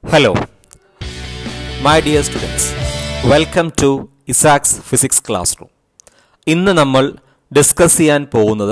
Hello, my dear students. Welcome to Isaac's physics classroom ഇന്ന് നമ്മൾ discuss ചെയ്യാൻ പോകുന്നത്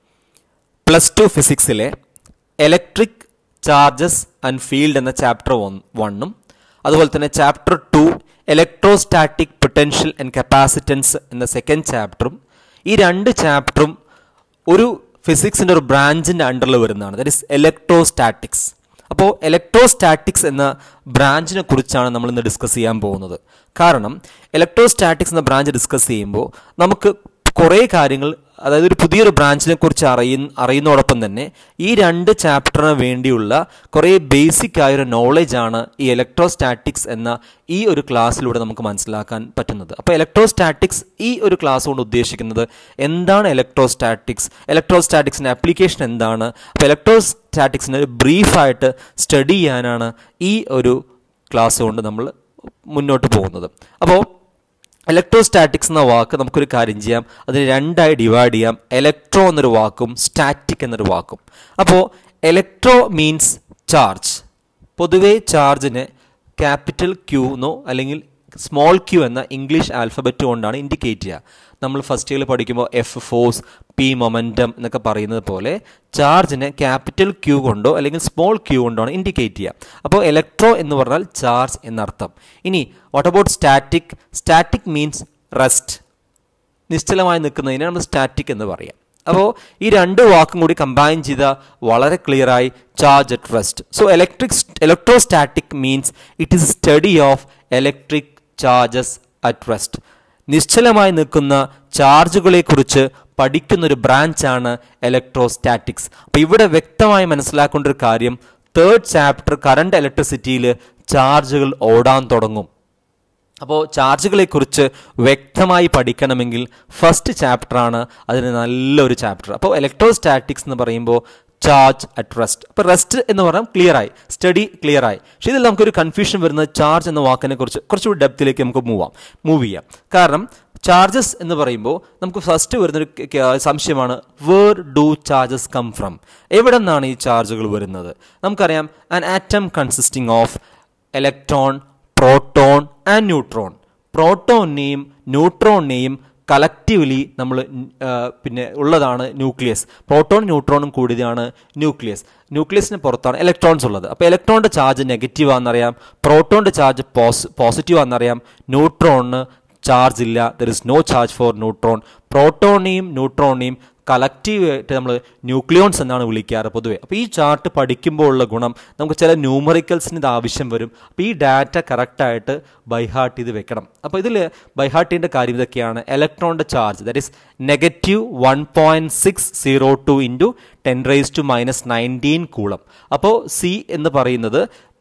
പ്ലസ് ടു ഫിസിക്സിലെ ഇലക്ട്രിക് ചാർജസ് ആൻഡ് ഫീൽഡ് എന്ന ചാപ്റ്റർ വൺ വണ്ണും അതുപോലെ തന്നെ chapter two electrostatic potential and capacitance എന്ന സെക്കൻഡ് ചാപ്റ്ററും ഈ രണ്ട് ചാപ്റ്ററും ഒരു ഫിസിക്സിൻ്റെ ഒരു ബ്രാഞ്ചിൻ്റെ അണ്ടറിൽ വരുന്നതാണ് ദറ്റ് ഇസ് ഇലക്ട്രോസ്റ്റാറ്റിക്സ് അപ്പോൾ ഇലക്ട്രോസ്റ്റാറ്റിക്സ് എന്ന ബ്രാഞ്ചിനെ കുറിച്ചാണ് നമ്മൾ ഇന്ന് ഡിസ്കസ് ചെയ്യാൻ പോകുന്നത് കാരണം ഇലക്ട്രോസ്റ്റാറ്റിക്സ് എന്ന ബ്രാഞ്ച് ഡിസ്കസ് ചെയ്യുമ്പോൾ നമുക്ക് കുറേ കാര്യങ്ങൾ അതായത് ഒരു പുതിയൊരു ബ്രാഞ്ചിനെ കുറിച്ച് അറിയുന്ന അറിയുന്നതോടൊപ്പം തന്നെ ഈ രണ്ട് ചാപ്റ്ററിന് വേണ്ടിയുള്ള കുറേ ബേസിക് ആയൊരു നോളജാണ് ഈ ഇലക്ട്രോസ്റ്റാറ്റിക്സ് എന്ന ഈ ഒരു ക്ലാസ്സിലൂടെ നമുക്ക് മനസ്സിലാക്കാൻ പറ്റുന്നത് അപ്പോൾ ഇലക്ട്രോസ്റ്റാറ്റിക്സ് ഈ ഒരു ക്ലാസ് കൊണ്ട് ഉദ്ദേശിക്കുന്നത് എന്താണ് ഇലക്ട്രോസ്റ്റാറ്റിക്സ് ഇലക്ട്രോസ്റ്റാറ്റിക്സിൻ്റെ ആപ്ലിക്കേഷൻ എന്താണ് അപ്പോൾ ഇലക്ട്രോസ്റ്റാറ്റിക്സിനെ ഒരു ബ്രീഫായിട്ട് സ്റ്റഡി ചെയ്യാനാണ് ഈ ഒരു ക്ലാസ് കൊണ്ട് നമ്മൾ മുന്നോട്ട് പോകുന്നത് അപ്പോൾ ഇലക്ട്രോസ്റ്റാറ്റിക്സ് എന്ന വാക്ക് നമുക്കൊരു കാര്യം ചെയ്യാം അതിന് രണ്ടായി ഡിവൈഡ് ചെയ്യാം ഇലക്ട്രോ എന്നൊരു വാക്കും സ്റ്റാറ്റിക് എന്നൊരു വാക്കും അപ്പോൾ ഇലക്ട്രോ മീൻസ് ചാർജ് പൊതുവേ ചാർജിനെ ക്യാപിറ്റൽ ക്യൂ എന്നോ അല്ലെങ്കിൽ സ്മോൾ ക്യൂ എന്ന ഇംഗ്ലീഷ് ആൽഫബറ്റ് കൊണ്ടാണ് ഇൻഡിക്കേറ്റ് ചെയ്യുക നമ്മൾ ഫസ്റ്റ് ഇയറിൽ പഠിക്കുമ്പോൾ എഫ് ഫോഴ്സ് പി മൊമെൻറ്റം എന്നൊക്കെ പറയുന്നത് പോലെ ചാർജിനെ ക്യാപിറ്റൽ ക്യൂ കൊണ്ടോ അല്ലെങ്കിൽ സ്മോൾ ക്യൂ കൊണ്ടോ ആണ് ഇൻഡിക്കേറ്റ് ചെയ്യുക അപ്പോൾ ഇലക്ട്രോ എന്ന് പറഞ്ഞാൽ ചാർജ് എന്നർത്ഥം ഇനി what about static static means rest നിശ്ചലമായി നിൽക്കുന്നതിനെ നമ്മൾ സ്റ്റാറ്റിക് എന്ന് പറയാം അപ്പോൾ ഈ രണ്ട് വാക്കും കൂടി കമ്പൈൻ ചെയ്ത വളരെ ക്ലിയറായി charge at rest so electric electrostatic means it is study of electric charges at rest നിശ്ചലമായി നിൽക്കുന്ന ചാർജുകളെക്കുറിച്ച് പഠിക്കുന്നൊരു ബ്രാഞ്ചാണ് ഇലക്ട്രോസ്റ്റാറ്റിക്സ് അപ്പോൾ ഇവിടെ വ്യക്തമായി മനസ്സിലാക്കേണ്ട ഒരു കാര്യം തേർഡ് ചാപ്റ്റർ കറണ്ട് ഇലക്ട്രിസിറ്റിയിൽ ചാർജുകൾ ഓടാൻ തുടങ്ങും അപ്പോൾ ചാർജുകളെക്കുറിച്ച് വ്യക്തമായി പഠിക്കണമെങ്കിൽ ഫസ്റ്റ് ചാപ്റ്ററാണ് അതിന് നല്ലൊരു ചാപ്റ്റർ അപ്പോൾ ഇലക്ട്രോസ്റ്റാറ്റിക്സ് എന്ന് പറയുമ്പോൾ ചാർജ് അറ്റ് റെസ്റ്റ് അപ്പോൾ റെസ്റ്റ് എന്ന് പറഞ്ഞാൽ ക്ലിയർ ആയി സ്റ്റഡി ക്ലിയർ ആയി പക്ഷേ ഇതിൽ നമുക്കൊരു കൺഫ്യൂഷൻ വരുന്നത് ചാർജ് എന്ന വാക്കിനെ കുറിച്ച് കുറച്ചുകൂടി ഡെപ്തിലേക്ക് നമുക്ക് മൂവ് ആം മൂവ് ചെയ്യാം കാരണം ചാർജസ് എന്ന് പറയുമ്പോൾ നമുക്ക് ഫസ്റ്റ് വരുന്നൊരു സംശയമാണ് where do charges come from എവിടെ നിന്നാണ് ഈ ചാർജുകൾ വരുന്നത് നമുക്കറിയാം an atom consisting of electron proton and neutron പ്രോട്ടോണിനെയും ന്യൂട്രോണിനെയും കളക്റ്റീവ്ലി നമ്മൾ പിന്നെ ഉള്ളതാണ് ന്യൂക്ലിയസ് പ്രോട്ടോൺ ന്യൂട്രോണും കൂടിയതാണ് ന്യൂക്ലിയസ് ന്യൂക്ലിയസിന് പുറത്താണ് ഇലക്ട്രോൺസ് ഉള്ളത് അപ്പോൾ ഇലക്ട്രോണിൻ്റെ ചാർജ് നെഗറ്റീവ് ആണെന്നറിയാം പ്രോട്ടോണിൻ്റെ ചാർജ് പോസ് പോസിറ്റീവ് ആണെന്നറിയാം ന്യൂട്രോണിന് ചാർജ് ഇല്ല there is no charge for neutron പ്രോട്ടോണിനെയും ന്യൂട്രോണിനെയും കളക്റ്റീവ് ആയിട്ട് നമ്മൾ ന്യൂക്ലിയോൺസ് എന്നാണ് വിളിക്കാറ് പൊതുവേ അപ്പോൾ ഈ ചാർട്ട് പഠിക്കുമ്പോൾ ഉള്ള ഗുണം നമുക്ക് ചില ന്യൂമറിക്കൽസിന് ഇത് ആവശ്യം വരും അപ്പോൾ ഈ ഡാറ്റ കറക്റ്റായിട്ട് ബൈഹാർട്ട് ചെയ്ത് വെക്കണം അപ്പോൾ ഇതിൽ ബൈഹാർട്ട് ചെയ്യേണ്ട കാര്യം ഇതൊക്കെയാണ് ഇലക്ട്രോണിൻ്റെ charge that is negative one point six zero two into ten raise to minus nineteen coulomb അപ്പോൾ സി എന്ന് പറയുന്നത്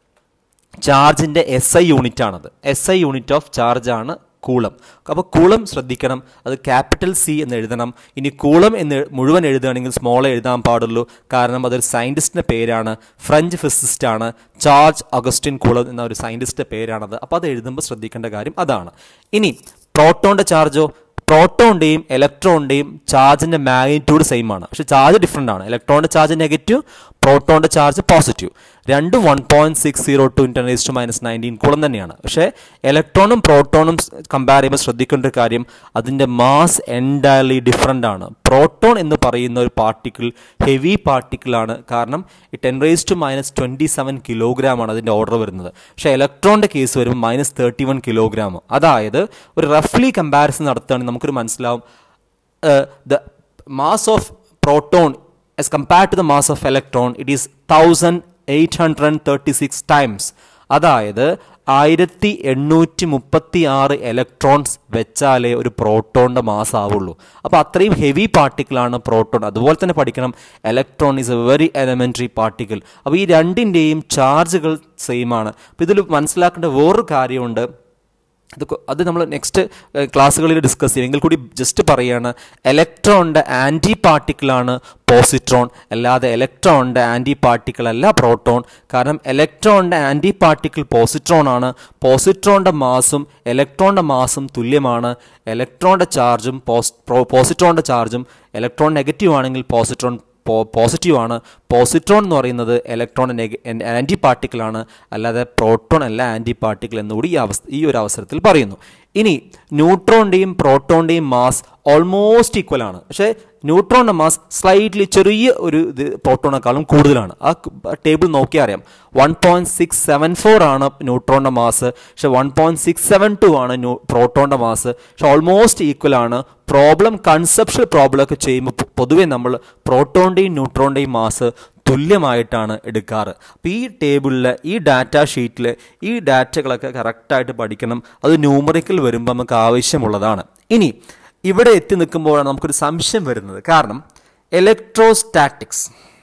ചാർജിൻ്റെ എസ് ഐ യൂണിറ്റ് ആണത് S I unit of charge ആണ് കൂളം അപ്പോൾ കൂളം ശ്രദ്ധിക്കണം അത് ക്യാപിറ്റൽ സി എന്ന് എഴുതണം ഇനി കൂളം എന്ന് മുഴുവൻ എഴുതുകയാണെങ്കിൽ സ്മോൾ എഴുതാൻ പാടുള്ളൂ കാരണം അതൊരു സയൻറ്റിസ്റ്റിൻ്റെ പേരാണ് ഫ്രഞ്ച് ഫിസിസ്റ്റ് ആണ് ചാർജ് അഗസ്റ്റിൻ കൂളം എന്ന ഒരു സയൻറ്റിസ്റ്റിൻ്റെ പേരാണത് അപ്പോൾ അത് എഴുതുമ്പോൾ ശ്രദ്ധിക്കേണ്ട കാര്യം അതാണ് ഇനി പ്രോട്ടോണിൻ്റെ ചാർജോ പ്രോട്ടോണിൻ്റെയും ഇലക്ട്രോണിൻ്റെയും ചാർജിൻ്റെ മാഗ്നിറ്റ്യൂഡ് സെയിം ആണ് പക്ഷേ ചാർജ് ഡിഫറെൻ്റ് ആണ് ഇലക്ട്രോണിൻ്റെ ചാർജ് നെഗറ്റീവ് പ്രോട്ടോണിൻ്റെ ചാർജ് പോസിറ്റീവ് രണ്ടും one point six zero two into to minus nineteen coulomb തന്നെയാണ് പക്ഷേ ഇലക്ട്രോണും പ്രോട്ടോണും കമ്പയർ ചെയ്യുമ്പോൾ ശ്രദ്ധിക്കേണ്ട ഒരു കാര്യം അതിൻ്റെ മാസ് എൻറ്റയർലി ഡിഫറെൻ്റ് ആണ് പ്രോട്ടോൺ എന്ന് പറയുന്ന ഒരു പാർട്ടിക്കിൾ ഹെവി പാർട്ടിക്കിളാണ് കാരണം ഈ ten raise to minus twenty seven kilogram ആണ് അതിൻ്റെ ഓർഡർ വരുന്നത് പക്ഷേ ഇലക്ട്രോണിൻ്റെ കേസ് വരുമ്പോൾ മൈനസ് തേർട്ടി വൺ കിലോഗ്രാം അതായത് ഒരു റഫ്ലി കമ്പാരിസൺ നടത്തുകയാണെങ്കിൽ നമുക്കൊരു മനസ്സിലാവും the mass of proton as compared to the mass of electron it is 1836 times അതായത് ആയിരത്തി എണ്ണൂറ്റി മുപ്പത്തി ആറ് ഇലക്ട്രോൺസ് വെച്ചാലേ ഒരു പ്രോട്ടോണിൻ്റെ മാസ് ആവുള്ളൂ അപ്പോൾ അത്രയും ഹെവി പാർട്ടിക്കിളാണ് പ്രോട്ടോൺ അതുപോലെ തന്നെ പഠിക്കണം electron is a very elementary particle അപ്പോൾ ഈ രണ്ടിൻ്റെയും ചാർജുകൾ സെയിം ആണ് അപ്പോൾ ഇതിൽ മനസ്സിലാക്കേണ്ട വേറൊരു കാര്യമുണ്ട് അത് അത് നമ്മൾ നെക്സ്റ്റ് ക്ലാസ്സുകളിൽ ഡിസ്കസ് ചെയ്യും എങ്കിൽ കൂടി ജസ്റ്റ് പറയുകയാണ് ഇലക്ട്രോണിൻ്റെ ആൻറ്റി പാർട്ടിക്കിളാണ് പോസിട്രോൺ അല്ലാതെ ഇലക്ട്രോണിൻ്റെ ആൻറ്റി പാർട്ടിക്കിൾ അല്ല പ്രോട്ടോൺ കാരണം ഇലക്ട്രോണിൻ്റെ ആൻറ്റി പാർട്ടിക്കിൾ പോസിട്രോൺ ആണ് പോസിട്രോണിൻ്റെ മാസും ഇലക്ട്രോണിൻ്റെ മാസും തുല്യമാണ് ഇലക്ട്രോണിൻ്റെ ചാർജും പോസിട്രോണിൻ്റെ ചാർജും ഇലക്ട്രോൺ നെഗറ്റീവ് ആണെങ്കിൽ പോസിട്രോൺ പോസിറ്റീവ് ആണ് പോസിട്രോൺ എന്ന് പറയുന്നത് ഇലക്ട്രോൺ ആൻറ്റി പാർട്ടിക്കിളാണ് അല്ലാതെ പ്രോട്ടോൺ അല്ല ആൻറ്റി പാർട്ടിക്കിൾ എന്നുകൂടി ഈ അവസ്ഥ ഈ ഒരു അവസരത്തിൽ പറയുന്നു ഇനി ന്യൂട്രോണിൻ്റെയും പ്രോട്ടോണിൻ്റെയും മാസ് ഓൾമോസ്റ്റ് ഈക്വൽ ആണ് പക്ഷേ ന്യൂട്രോണിൻ്റെ മാസ് സ്ലൈറ്റ്ലി ചെറിയ ഒരു ഇത് പ്രോട്ടോണേക്കാളും കൂടുതലാണ് ആ ടേബിൾ നോക്കിയാൽ അറിയാം one point six seven four ആണ് ന്യൂട്രോണിൻ്റെ മാസ് പക്ഷേ one point six seven two ആണ് ന്യൂ പ്രോട്ടോണിൻ്റെ മാസ് പക്ഷേ ഓൾമോസ്റ്റ് ഈക്വൽ ആണ് പ്രോബ്ലം കൺസെപ്ഷ്യൽ പ്രോബ്ലം ഒക്കെ ചെയ്യുമ്പോൾ പൊതുവേ നമ്മൾ പ്രോട്ടോണിൻ്റെയും ന്യൂട്രോണിൻ്റെയും മാസ് തുല്യമായിട്ടാണ് എടുക്കാറ് അപ്പോൾ ഈ ടേബിളിൽ ഈ ഡാറ്റ ഷീറ്റിൽ ഈ ഡാറ്റകളൊക്കെ കറക്റ്റായിട്ട് പഠിക്കണം അത് ന്യൂമറിക്കൽ വരുമ്പോൾ നമുക്ക് ആവശ്യമുള്ളതാണ് ഇനി ഇവിടെ എത്തി നിൽക്കുമ്പോഴാണ് നമുക്കൊരു സംശയം വരുന്നത് കാരണം electrostatics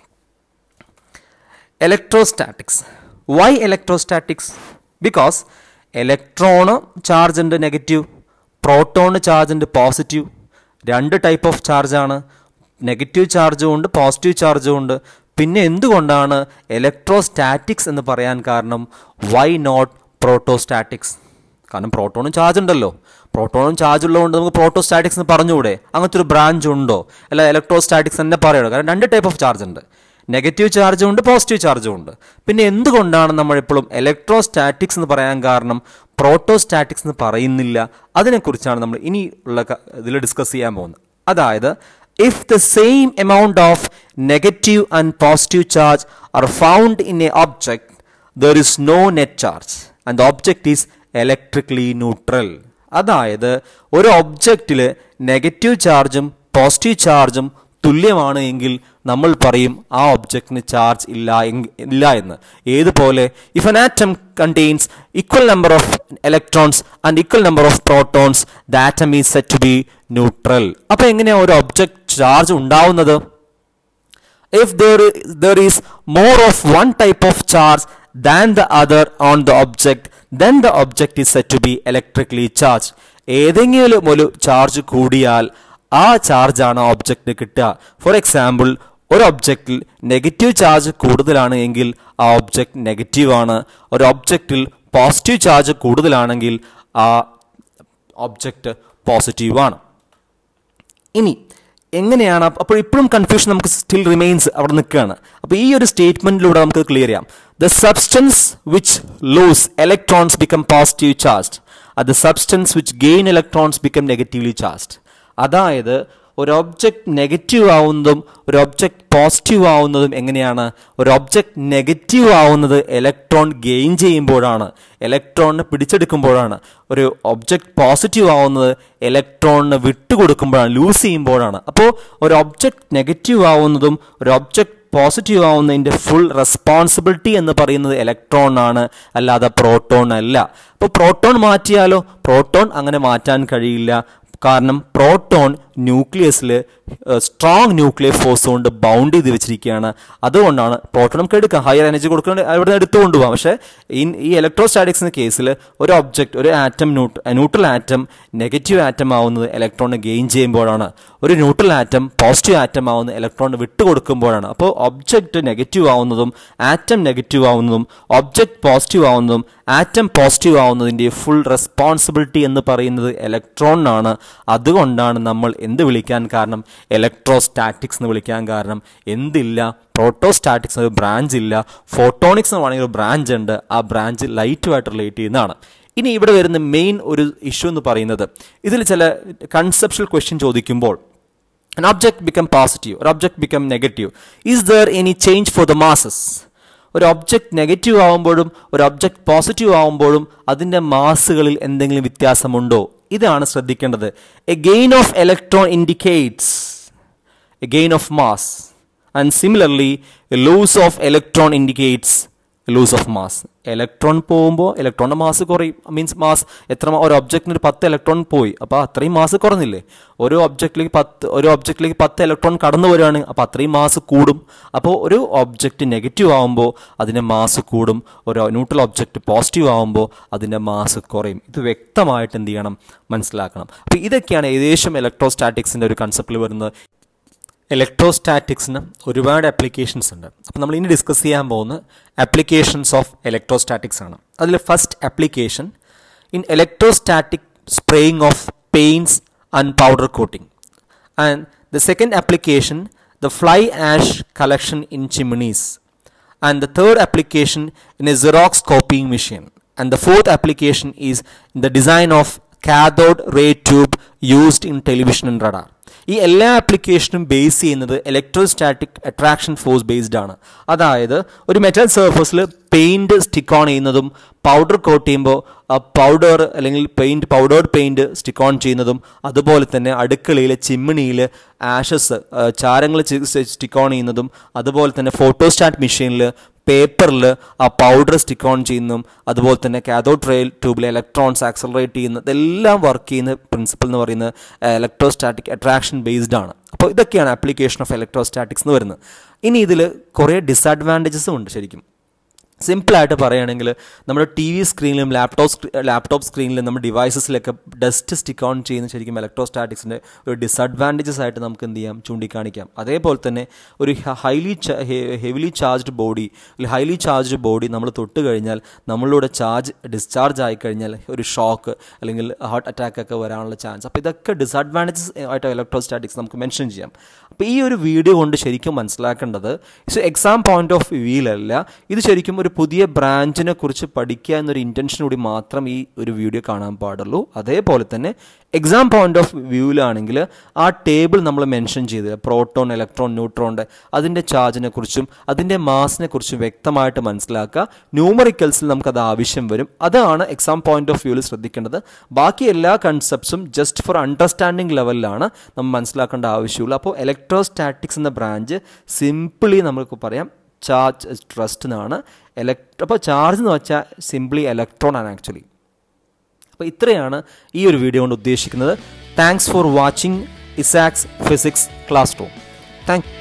electrostatics why electrostatics because electron charge ഉണ്ട് നെഗറ്റീവ് പ്രോട്ടോണ് ചാർജ് ഉണ്ട് പോസിറ്റീവ് രണ്ട് ടൈപ്പ് ഓഫ് ചാർജാണ് നെഗറ്റീവ് ചാർജും ഉണ്ട് പോസിറ്റീവ് ചാർജും ഉണ്ട് പിന്നെ എന്തുകൊണ്ടാണ് ഇലക്ട്രോസ്റ്റാറ്റിക്സ് എന്ന് പറയാൻ കാരണം വൈ നോട്ട് പ്രോട്ടോസ്റ്റാറ്റിക്സ് കാരണം പ്രോട്ടോണും ചാർജ് ഉണ്ടല്ലോ പ്രോട്ടോണും ചാർജ് ഉള്ളതുകൊണ്ട് നമുക്ക് പ്രോട്ടോസ്റ്റാറ്റിക്സ് എന്ന് പറഞ്ഞുകൂടെ അങ്ങനത്തെ ഒരു ബ്രാഞ്ച് ഉണ്ടോ അല്ല ഇലക്ട്രോസ്റ്റാറ്റിക്സ് തന്നെ പറയണോ കാരണം രണ്ട് ടൈപ്പ് ഓഫ് ചാർജ് ഉണ്ട് നെഗറ്റീവ് ചാർജും ഉണ്ട് പോസിറ്റീവ് ചാർജും ഉണ്ട് പിന്നെ എന്തുകൊണ്ടാണ് നമ്മൾ എപ്പോഴും ഇലക്ട്രോസ്റ്റാറ്റിക്സ് എന്ന് പറയാൻ കാരണം പ്രോട്ടോസ്റ്റാറ്റിക്സ് എന്ന് പറയുന്നില്ല അതിനെക്കുറിച്ചാണ് നമ്മൾ ഇനി ഉള്ള ഇതിൽ ഡിസ്കസ് ചെയ്യാൻ പോകുന്നത് അതായത് if the same amount of negative and positive charge are found in a object there is no net charge and the object is electrically neutral അതായത് ഒരു ഒബ്ജക്റ്റിൽ നെഗറ്റീവ് ചാർജും പോസിറ്റീവ് ചാർജും തുല്യമാണ് എങ്കിൽ നമ്മൾ പറയും ആ ഒബ്ജക്റ്റിന് ചാർജ് ഇല്ല ഇല്ല എന്ന് ഏതുപോലെ if an atom contains equal number of electrons and equal number of protons the atom is said to be neutral അപ്പോൾ എങ്ങനെയാണ് ഒരു ഒബ്ജക്റ്റ് ചാർജ് ഉണ്ടാവുന്നത് if there is, there is more of one type of charge than the other on the object then the object is said to be electrically charged ഏതെങ്കിലും ഒരു charge കൂടിയാൽ ആ ചാർജാണ് ആ ഒബ്ജക്റ്റിന് കിട്ടുക ഫോർ എക്സാമ്പിൾ ഒരു ഒബ്ജക്റ്റിൽ negative charge കൂടുതലാണ് എങ്കിൽ ആ ഒബ്ജക്റ്റ് നെഗറ്റീവ് ആണ് ഒരു ഒബ്ജക്റ്റിൽ പോസിറ്റീവ് ചാർജ് കൂടുതലാണെങ്കിൽ ആ ഒബ്ജക്റ്റ് പോസിറ്റീവാണ് ഇനി എങ്ങനെയാണ് അപ്പോൾ ഇപ്പോഴും കൺഫ്യൂഷൻ നമുക്ക് സ്റ്റിൽ റിമെയിൻസ് അവിടെ നിൽക്കുകയാണ് അപ്പോൾ ഈ ഒരു സ്റ്റേറ്റ്മെന്റിലൂടെ നമുക്ക് ക്ലിയർ ചെയ്യാം the substance which lose electrons become positive charge അത് the substance which gain electrons become negatively charged അതായത് ഒരു ഒബ്ജക്റ്റ് നെഗറ്റീവ് ആവുന്നതും ഒരു ഒബ്ജക്റ്റ് പോസിറ്റീവ് ആവുന്നതും എങ്ങനെയാണ് ഒരു ഒബ്ജക്റ്റ് നെഗറ്റീവ് ആവുന്നത് ഇലക്ട്രോൺ ഗെയിൻ ചെയ്യുമ്പോഴാണ് ഇലക്ട്രോണിനെ പിടിച്ചെടുക്കുമ്പോഴാണ് ഒരു ഒബ്ജക്റ്റ് പോസിറ്റീവ് ആവുന്നത് ഇലക്ട്രോണിന് വിട്ടുകൊടുക്കുമ്പോഴാണ് ലൂസ് ചെയ്യുമ്പോഴാണ് അപ്പോൾ ഒരു ഒബ്ജക്റ്റ് നെഗറ്റീവ് ആവുന്നതും ഒരു ഒബ്ജക്റ്റ് പോസിറ്റീവ് ആവുന്നതിൻ്റെ ഫുൾ റെസ്പോൺസിബിലിറ്റി എന്ന് പറയുന്നത് ഇലക്ട്രോൺ ആണ് അല്ലാതെ പ്രോട്ടോൺ അല്ല അപ്പോൾ പ്രോട്ടോൺ മാറ്റിയാലോ പ്രോട്ടോൺ അങ്ങനെ മാറ്റാൻ കഴിയില്ല കാരണം പ്രോട്ടോൺ ന്യൂക്ലിയസിൽ സ്ട്രോങ് ന്യൂക്ലിയർ ഫോഴ്സ് കൊണ്ട് ബൗണ്ട് ചെയ്ത് വെച്ചിരിക്കുകയാണ് അതുകൊണ്ടാണ് പ്രോട്ടോൺ നമുക്ക് എടുക്കാം ഹയർ എനർജി കൊടുക്കേണ്ട ഇവിടെ എടുത്തുകൊണ്ട് പോകാം പക്ഷേ ഈ ഈ ഇലക്ട്രോസ്റ്റാറ്റിക്സിൻ്റെ കേസിൽ ഒരു ഒബ്ജക്റ്റ് ഒരു atom neutral atom negative atom ആവുന്നത് ഇലക്ട്രോണിനെ ഗെയിൻ ചെയ്യുമ്പോഴാണ് ഒരു ന്യൂട്രൽ ആറ്റം പോസിറ്റീവ് ആറ്റം ആവുന്നത് ഇലക്ട്രോണിന് വിട്ടുകൊടുക്കുമ്പോഴാണ് അപ്പോൾ ഒബ്ജക്റ്റ് നെഗറ്റീവ് ആവുന്നതും ആറ്റം നെഗറ്റീവ് ആവുന്നതും ഒബ്ജക്റ്റ് പോസിറ്റീവ് ആവുന്നതും ആറ്റം പോസിറ്റീവ് ആവുന്നതിൻ്റെ ഫുൾ റെസ്പോൺസിബിലിറ്റി എന്ന് പറയുന്നത് ഇലക്ട്രോണിനാണ് അതുകൊണ്ടാണ് നമ്മൾ എന്ത് വിളിക്കാൻ കാരണം ഇലക്ട്രോസ്റ്റാറ്റിക്സ് എന്ന് വിളിക്കാൻ കാരണം എന്തില്ല പ്രോട്ടോസ്റ്റാറ്റിക്സ് ഒരു ബ്രാഞ്ച് ഇല്ല ഫോട്ടോണിക്സ് എന്ന് പറയുന്ന ഒരു ബ്രാഞ്ച് ഉണ്ട് ആ ബ്രാഞ്ച് ലൈറ്റുമായിട്ട് റിലേറ്റ് ചെയ്യുന്നതാണ് ഇനി ഇവിടെ വരുന്ന മെയിൻ ഒരു ഇഷ്യൂ എന്ന് പറയുന്നത് ഇതിൽ ചില കൺസെപ്ഷ്യൽ ക്വസ്റ്റ്യൻ ചോദിക്കുമ്പോൾ an object become positive or object become negative is there any change for the masses ഒരു ഒബ്ജക്റ്റ് നെഗറ്റീവ് ആവുമ്പോഴും ഒരു ഒബ്ജക്റ്റ് പോസിറ്റീവ് ആവുമ്പോഴും അതിൻ്റെ മാസുകളിൽ എന്തെങ്കിലും വ്യത്യാസമുണ്ടോ ഇതാണ് ശ്രദ്ധിക്കേണ്ടത് a gain of electron indicates a gain of mass and similarly a loss of electron indicates loss of mass electron പോകുമ്പോൾ ഇലക്ട്രോണിൻ്റെ മാസ് കുറയും മീൻസ് മാസ് എത്ര ഒരു ഒബ്ജക്റ്റിന് ഒരു പത്ത് ഇലക്ട്രോൺ പോയി അപ്പോൾ അത്രയും മാസ് കുറഞ്ഞില്ലേ ഒരു ഒബ്ജക്റ്റിലേക്ക് പത്ത് ഒരു ഒബ്ജക്റ്റിലേക്ക് പത്ത് ഇലക്ട്രോൺ കടന്നു വരികയാണ് അപ്പോൾ അത്രയും മാസ് കൂടും അപ്പോൾ ഒരു ഒബ്ജക്റ്റ് നെഗറ്റീവ് ആകുമ്പോൾ അതിൻ്റെ മാസ് കൂടും ഒരു ന്യൂട്രൽ ഒബ്ജക്റ്റ് പോസിറ്റീവ് ആകുമ്പോൾ അതിൻ്റെ മാസ് കുറയും ഇത് വ്യക്തമായിട്ട് എന്ത് ചെയ്യണം മനസ്സിലാക്കണം അപ്പോൾ ഇതൊക്കെയാണ് ഏകദേശം ഇലക്ട്രോസ്റ്റാറ്റിക്സിൻ്റെ ഒരു കൺസെപ്റ്റിൽ വരുന്നത് ഇലക്ട്രോസ്റ്റാറ്റിക്സിന് ഒരുപാട് ആപ്ലിക്കേഷൻസ് ഉണ്ട് അപ്പോൾ നമ്മൾ ഇനി ഡിസ്കസ് ചെയ്യാൻ പോകുന്ന ആപ്ലിക്കേഷൻസ് ഓഫ് ഇലക്ട്രോസ്റ്റാറ്റിക്സ് ആണ് അതിൽ first application in electrostatic spraying of paints and powder coating and the second application the fly ash collection in chimneys. And the third application in a Xerox copying machine. And the fourth application is in the design of cathode ray tube used in television and radar. ഈ എല്ലാ ആപ്ലിക്കേഷനും base ചെയ്യുന്നത് electrostatic attraction force based ആണ് അതായത് ഒരു metal സർഫസിൽ paint stick on ചെയ്യുന്നതും powder coat ചെയ്യുമ്പോൾ പൗഡർ അല്ലെങ്കിൽ paint powdered paint stick on ചെയ്യുന്നതും അതുപോലെ തന്നെ അടുക്കളയിൽ ചിമ്മിണിയിൽ ആഷസ് ചാരങ്ങൾ സ്റ്റിക്ക് ഓൺ ചെയ്യുന്നതും അതുപോലെ തന്നെ ഫോട്ടോസ്റ്റാറ്റ് മെഷീനിൽ പേപ്പറിൽ ആ പൗഡർ സ്റ്റിക്ക് ഓൺ ചെയ്യുന്നതും അതുപോലെ തന്നെ കാഥോഡ് ട്രെയിൽ ട്യൂബിലെ ഇലക്ട്രോൺസ് ആക്സലറേറ്റ് ചെയ്യുന്ന ഇതെല്ലാം വർക്ക് ചെയ്യുന്ന പ്രിൻസിപ്പൽ എന്ന് പറയുന്നത് ഇലക്ട്രോസ്റ്റാറ്റിക് അട്രാക്ഷൻ ബേസ്ഡ് ആണ് അപ്പോൾ ഇതൊക്കെയാണ് ആപ്ലിക്കേഷൻ ഓഫ് ഇലക്ട്രോസ്റ്റാറ്റിക്സ് എന്ന് വരുന്നത് ഇനി ഇതിൽ കുറേ ഡിസഡ്വാൻറ്റേജസും ഉണ്ട് ശരിക്കും സിമ്പിളായിട്ട് പറയുകയാണെങ്കിൽ നമ്മുടെ ടി വി സ്ക്രീനിലും ലാപ്ടോപ്പ് ലാപ്ടോപ്പ് സ്ക്രീനിലും നമ്മുടെ ഡിവൈസസിലൊക്കെ ഡസ്റ്റ് സ്റ്റിക്ക് ഓൺ ചെയ്യുന്ന ശരിക്കും ഇലക്ട്രോസ്റ്റാറ്റിക്സിൻ്റെ ഒരു ഡിസഡ്വാൻറ്റേജസ് ആയിട്ട് നമുക്ക് എന്ത് ചെയ്യാം ചൂണ്ടിക്കാണിക്കാം അതേപോലെ തന്നെ ഒരു highly heavily charged body highly charged body നമ്മൾ തൊട്ട് കഴിഞ്ഞാൽ നമ്മളിലൂടെ ചാർജ് ഡിസ്ചാർജ് ആയി കഴിഞ്ഞാൽ ഒരു ഷോക്ക് അല്ലെങ്കിൽ ഹാർട്ട് അറ്റാക്ക് ഒക്കെ വരാനുള്ള ചാൻസ് അപ്പോൾ ഇതൊക്കെ ഡിസഡ്വാൻറ്റേജസ് ആയിട്ട് ഇലക്ട്രോസ്റ്റാറ്റിക്സ് നമുക്ക് മെൻഷൻ ചെയ്യാം അപ്പോൾ ഈ ഒരു വീഡിയോ കൊണ്ട് ശരിക്കും മനസ്സിലാക്കേണ്ടത് എക്സാം പോയിന്റ് ഓഫ് വ്യൂയിലല്ല ഇത് ശരിക്കും ഒരു പുതിയ ബ്രാഞ്ചിനെ കുറിച്ച് പഠിക്കുക എന്നൊരു ഇൻറ്റൻഷനോടി മാത്രം ഈ ഒരു വീഡിയോ കാണാൻ പാടുള്ളൂ അതേപോലെ തന്നെ എക്സാം പോയിന്റ് ഓഫ് വ്യൂവിലാണെങ്കിൽ ആ ടേബിൾ നമ്മൾ മെൻഷൻ ചെയ്ത് പ്രോട്ടോൺ ഇലക്ട്രോൺ ന്യൂട്രോണിൻ്റെ അതിൻ്റെ ചാർജിനെ കുറിച്ചും അതിൻ്റെ മാസിനെ കുറിച്ചും വ്യക്തമായിട്ട് മനസ്സിലാക്കുക ന്യൂമറിക്കൽസിൽ നമുക്കത് ആവശ്യം വരും അതാണ് എക്സാം പോയിന്റ് ഓഫ് വ്യൂവിൽ ശ്രദ്ധിക്കേണ്ടത് ബാക്കി എല്ലാ കൺസെപ്റ്റ്സും ജസ്റ്റ് ഫോർ അണ്ടർസ്റ്റാൻഡിങ് ലെവലിലാണ് നമ്മൾ മനസ്സിലാക്കേണ്ട ആവശ്യമുള്ളൂ അപ്പോൾ ഇലക്ട്രോസ്റ്റാറ്റിക്സ് എന്ന ബ്രാഞ്ച് സിംപിളി നമുക്ക് പറയാം ചാർജ് ട്രസ്റ്റ് എന്നാണ് ഇലക്ട്രോ അപ്പോൾ ചാർജ് എന്ന് വെച്ചാൽ സിംപ്ലി ഇലക്ട്രോൺ ആണ് ആക്ച്വലി അപ്പോൾ ഇത്രയാണ് ഈ ഒരു വീഡിയോ കൊണ്ട് ഉദ്ദേശിക്കുന്നത് thanks for watching Isaac's physics classroom thank